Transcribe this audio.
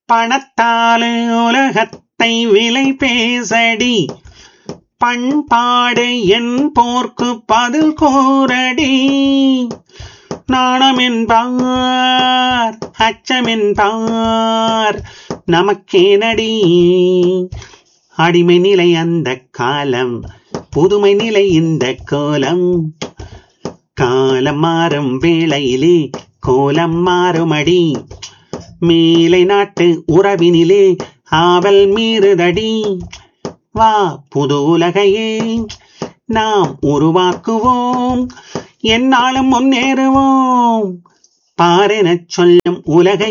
பணத்தாலே உலகத்தை விலை பேசடி பண்பாடு என் போர்க்கு பதில் கூறடி நாணமென்பார் அச்சமென்பார் நமக்கேனடி அடிமை நிலை அந்த காலம் புதுமை நிலை இந்த கோலம் காலம் மாறும் வேளையிலே கோலம் மாறுமடி மேலை நாட்டு உறவினிலே ஆவல் மீறுதடி வா புது உலகையே நாம் உருவாக்குவோம் என்னாலும் முன்னேறுவோம் பாரெனச் சொல்லும் உலகை